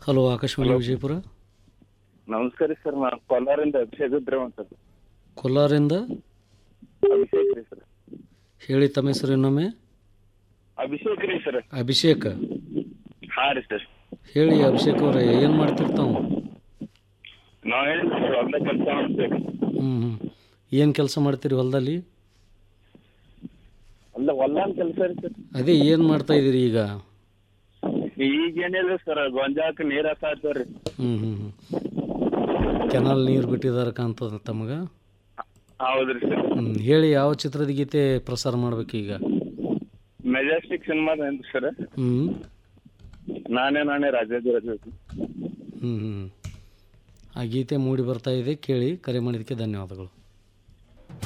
hello Akashvani Vijayapura ನಮಸ್ಕಾರ sir ನಾನು ಕೋಲಾರಿಂದ ಅಭಿಷೇಕ್ ಇದ್ರೆ ಸರ್ ಕೋಲಾರಿಂದ ಅಭಿಷೇಕ್ ರೀ ಸರ್ ಹೇಳಿ ತಮ್ಮ ಹೆಸರು ಇನ್ನೊಮ್ಮೆ ಅಭಿಷೇಕ್ ರೀ ಸರ್ ಅಭಿಷೇಕ್ ಹಾ ರೀ ಸರ್ ಹೇಳಿ ಅಭಿಷೇಕ್ ಅವರೇ ಏನು ಮಾಡ್ತಿರ್ತಾವ ನಾವ್ ಹೇಳಿ ಸರ್ ಹೊಲ್ದಾಗ ಕೆಲಸ ಮಾಡ್ಬೇಕು ಹ್ಞೂ ಹ್ಞೂ ಏನು ಕೆಲಸ ಮಾಡ್ತೀರಿ ಹೊಲದಲ್ಲಿ ಅಲ್ಲ ಹೊಲ್ದಾನ್ ಕೆಲಸ ರೀ ಸರ್ ಅದೇ ಏನು ಮಾಡ್ತಾ ಇದ್ದೀರಿ ಈಗ ಈಗ ಏನಿಲ್ಲ ಸರ್ ಗೊಂಜಾಕ್ ನೀರ್ ಹಾಕಾತವ್ರಿ ಹ್ಞೂ ಹ್ಞೂ ಹ್ಞೂ ಕೆನಾಲ್ ನೀರು ಬಿಟ್ಟಿದ್ದಾರೆ ಕಾಣ್ತದ ತಮಗೆ ಹೌದ್ರಿ ಸರ್ ಹ್ಞೂ ಹೇಳಿ ಯಾವ ಚಿತ್ರದ ಗೀತೆ ಪ್ರಸಾರ ಮಾಡ್ಬೇಕೀಗ ಮೆಜೆಸ್ಟಿಕ್ ಸಿನಿಮಾ ಏನ್ರಿ ಸರ್ ಹ್ಞೂ ನಾನೇ ನಾನೇ ರಾಜಾಜಿ ರಾಜ ಹ್ಞೂ ಹ್ಞೂ ಆ ಗೀತೆ ಮೂಡಿ ಬರ್ತಾ ಇದೆ ಕೇಳಿ ಕರೆ ಮಾಡಿದ್ದಕ್ಕೆ ಧನ್ಯವಾದಗಳು